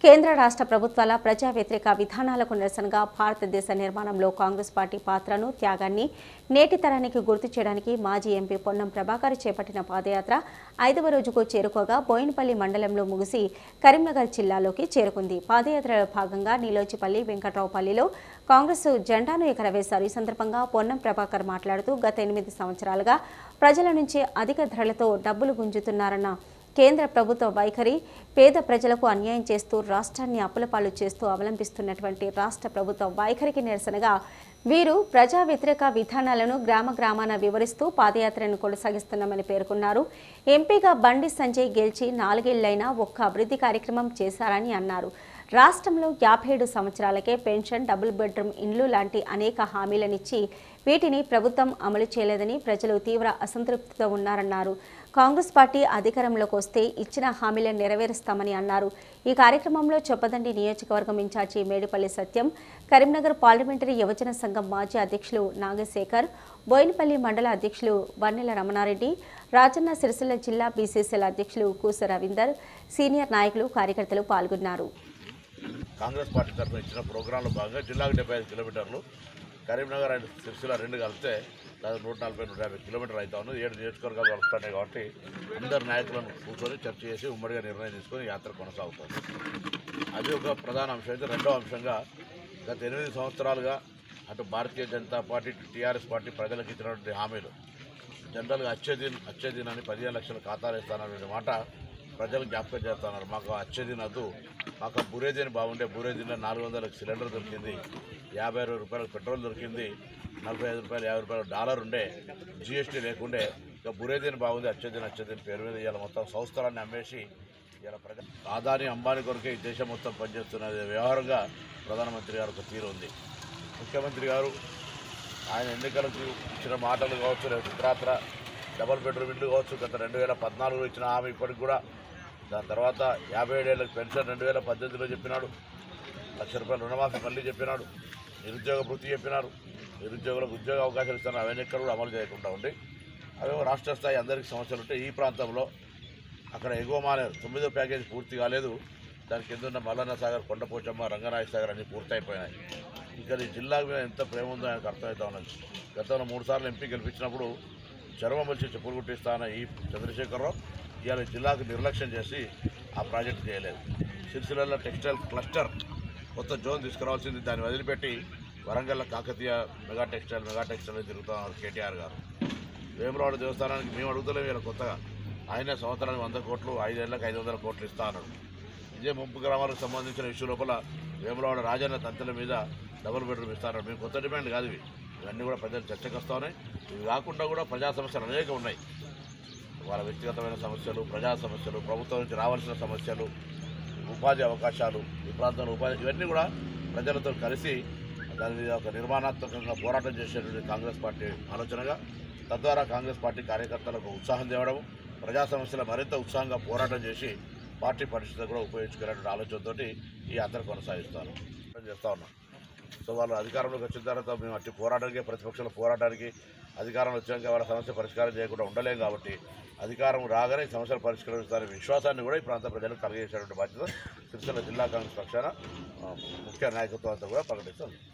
కేంద్ర రాష్ట్ర ప్రభుత్వాల ప్రజా వ్యతిరేక విధానాలకు నిరసనగా భారతదేశ నిర్మాణంలో కాంగ్రెస్ పార్టీ పాత్రను త్యాగాన్ని నేటి తరానికి గుర్తు చేయడానికి మాజీ ఎంపీ పొన్నం ప్రభాకర్ చేపట్టిన పాదయాత్ర ఐదవ రోజుకు చేరుకోగా బోయినపల్లి మండలంలో ముగిసి కరీంనగర్ జిల్లాలోకి చేరుకుంది పాదయాత్రలో భాగంగా నీలోచిపల్లి వెంకట్రావుపల్లిలో కాంగ్రెస్ జెండాను ఎగరవేశారు ఈ సందర్భంగా పొన్నం ప్రభాకర్ మాట్లాడుతూ గత ఎనిమిది సంవత్సరాలుగా ప్రజల నుంచి అధిక ధరలతో డబ్బులు గుంజుతున్నారన్న కేంద్ర ప్రభుత్వ వైఖరి పేద ప్రజలకు అన్యాయం చేస్తూ రాష్ట్రాన్ని అప్పులపాలు చేస్తూ అవలంబిస్తున్నటువంటి రాష్ట్ర ప్రభుత్వ వైఖరికి నిరసనగా వీరు ప్రజా వ్యతిరేక విధానాలను గ్రామ గ్రామాన వివరిస్తూ పాదయాత్రను కొనసాగిస్తున్నామని పేర్కొన్నారు ఎంపీగా బండి సంజయ్ గెలిచి నాలుగేళ్లైనా ఒక్క అభివృద్ధి కార్యక్రమం చేశారని అన్నారు రాష్ట్రంలో యాభై ఏడు సంవత్సరాలకే పెన్షన్ డబుల్ బెడ్రూమ్ ఇండ్లు లాంటి అనేక హామీలనిచ్చి వీటిని ప్రభుత్వం అమలు చేయలేదని ప్రజలు తీవ్ర అసంతృప్తితో ఉన్నారన్నారు కాంగ్రెస్ పార్టీ అధికారంలోకి వస్తే ఇచ్చిన హామీలను నెరవేరుస్తామని అన్నారు ఈ కార్యక్రమంలో చొప్పదండి నియోజకవర్గం ఇన్ఛార్జి మేడిపల్లి సత్యం కరీంనగర్ పార్లమెంటరీ యువజన సంఘం మాజీ అధ్యక్షులు నాగశేఖర్ బోయినపల్లి మండల అధ్యక్షులు వన్నెల రమణారెడ్డి రాజన్న సిరిసిల్ల జిల్లా బీసీసీల అధ్యక్షులు కూస రవీందర్ సీనియర్ నాయకులు కార్యకర్తలు పాల్గొన్నారు కాంగ్రెస్ పార్టీ తరఫున ఇచ్చిన ప్రోగ్రాంలో భాగంగా జిల్లాకు డెబ్బై ఐదు కిలోమీటర్లు కరీంనగర్ అండ్ సిరిసిల్ల రెండు కలిపితే దాదాపు నూట నలభై నూట యాభై కిలోమీటర్లు అవుతా ఉన్నది ఏడు నియోజకవర్గాలు వస్తున్నాయి కాబట్టి అందరు నాయకులను కూర్చొని చర్చ చేసి ఉమ్మడిగా నిర్ణయం తీసుకొని యాత్ర కొనసాగుతుంది అది ఒక ప్రధాన అంశం అయితే రెండో అంశంగా గత ఎనిమిది సంవత్సరాలుగా అటు భారతీయ జనతా పార్టీ ఇటు టీఆర్ఎస్ పార్టీ ప్రజలకు ఇచ్చినటువంటి హామీలు జనరల్గా అచ్చేదిన్ అచ్చేదిన్ అని పదిహేను లక్షల ఖాతాలు ఇస్తాననే మాట ప్రజలు జ్ఞాపకం చేస్తున్నారు మాకు అచ్చేదిన్ వద్దు మాకు ఆ బురేదిన్ బాగుండే బురేదిన్లో నాలుగు వందలకు సిలిండర్ దొరికింది యాభై అరవై రూపాయలకు పెట్రోల్ దొరికింది నలభై ఐదు రూపాయలు యాభై రూపాయలు డాలర్ ఉండే జిఎస్టీ లేకుండే ఇక బురేదిన్ బాగుంది అచ్చేదిన్ అచ్చేదిన్ పేరు మీద ఇవాళ మొత్తం సంస్థలన్నీ అమ్మేసి ఇలా ప్రజ ఆదాని అంబానీ కొరకే ఈ దేశం మొత్తం పనిచేస్తున్న వ్యవహారంగా ప్రధానమంత్రి గారు ఒక తీరు ఉంది ముఖ్యమంత్రి గారు ఆయన ఎన్నికలకు ఇచ్చిన మాటలు కావచ్చు లేదా ఇతరాత్ర డబల్ బెడ్రూమ్ ఇల్లు కావచ్చు గత రెండు వేల పద్నాలుగులో ఇచ్చిన హామీ ఇప్పటికి కూడా దాని తర్వాత యాభై ఏడేళ్ళకి పెన్షన్ రెండు వేల పద్దెనిమిదిలో చెప్పినాడు లక్ష రూపాయలు రుణమాఫీ మళ్ళీ చెప్పినాడు నిరుద్యోగ వృత్తి చెప్పినారు నిరుద్యోగులకు ఉద్యోగ అవకాశాలు ఇస్తున్నారు అవన్నీ ఎక్కడ కూడా అమలు చేయకుండా ఉండి అవేమో రాష్ట్ర స్థాయి అందరికీ సమస్యలు ఉంటే ఈ ప్రాంతంలో అక్కడ ఎగువ మానేరు తొమ్మిదో ప్యాకేజీ పూర్తి కాలేదు దాని కింద ఉన్న మల్లన్న సాగర్ కొండపోచమ్మ రంగనాయ సాగర్ అన్ని పూర్తయిపోయినాయి ఇక్కడ ఈ జిల్లా మీద ఎంత ప్రేమ ఉందో ఆయనకు అర్థమవుతా ఉన్నది గతంలో మూడు సార్లు ఎంపీ గెలిపించినప్పుడు చర్మం వచ్చి చెప్పులు కుట్టిస్తాన ఈ చంద్రశేఖరరావు ఇవాళ ఈ జిల్లాకు నిర్లక్ష్యం చేసి ఆ ప్రాజెక్ట్ చేయలేదు సిరిసిల్లలో టెక్స్టైల్ క్లస్టర్ కొత్త జోన్ తీసుకురావాల్సింది దాన్ని వదిలిపెట్టి Warangal Kakatiya mega textile mega textile అని తిరుగుతున్నారు కేటీఆర్ గారు వేములవాడ దేవస్థానానికి మేము అడుగుతలేము వీళ్ళ కొత్తగా ఆయనే సంవత్సరానికి వంద కోట్లు ఐదేళ్లకు ఐదు వందల కోట్లు ఇస్తాను ఇదే ముంపు గ్రామాలకు సంబంధించిన ఇష్యూ లోపల వేములవాడ రాజన్న తంతెల మీద డబుల్ బెడ్రూమ్ ఇస్తారు మేము కొత్త డిమాండ్ కాదు ఇవి ఇవన్నీ కూడా ప్రజలు చర్చకు వస్తూ ఉన్నాయి ఇవి కాకుండా కూడా ప్రజా సమస్యలు అనేక ఉన్నాయి వాళ్ళ వ్యక్తిగతమైన సమస్యలు ప్రజా సమస్యలు ప్రభుత్వం నుంచి రావాల్సిన సమస్యలు ఉపాధి అవకాశాలు ఈ ప్రాంతంలో ఉపాధి ఇవన్నీ కూడా ప్రజలతో కలిసి దాని మీద ఒక నిర్మాణాత్మకంగా పోరాటం చేసేటువంటి కాంగ్రెస్ పార్టీ ఆలోచనగా తద్వారా కాంగ్రెస్ పార్టీ కార్యకర్తలకు ఉత్సాహం తేవడం ప్రజా సమస్యల మరింత ఉత్సాహంగా పోరాటం చేసి పార్టీ పరిస్థితి కూడా ఉపయోగించుకునేటువంటి ఆలోచనతో ఈ యాత్ర కొనసాగిస్తాను చేస్తా ఉన్నాం సో వాళ్ళు అధికారంలోకి వచ్చిన తర్వాత మేము అట్టి పోరాటానికి ప్రతిపక్షాల పోరాటానికి అధికారంలో వచ్చాక వాళ్ళ సమస్య పరిష్కారం చేయకుండా ఉండలేం కాబట్టి అధికారం రాగానే ఈ సమస్యలు పరిష్కరిస్తారనే విశ్వాసాన్ని కూడా ఈ ప్రాంత ప్రజలకు కలిగేసేటువంటి బాధ్యత సిరిసిల్ల జిల్లా కాంగ్రెస్ పక్షాన ఆ, ముఖ్య నాయకత్వం అంతా కూడా ప్రకటిస్తుంది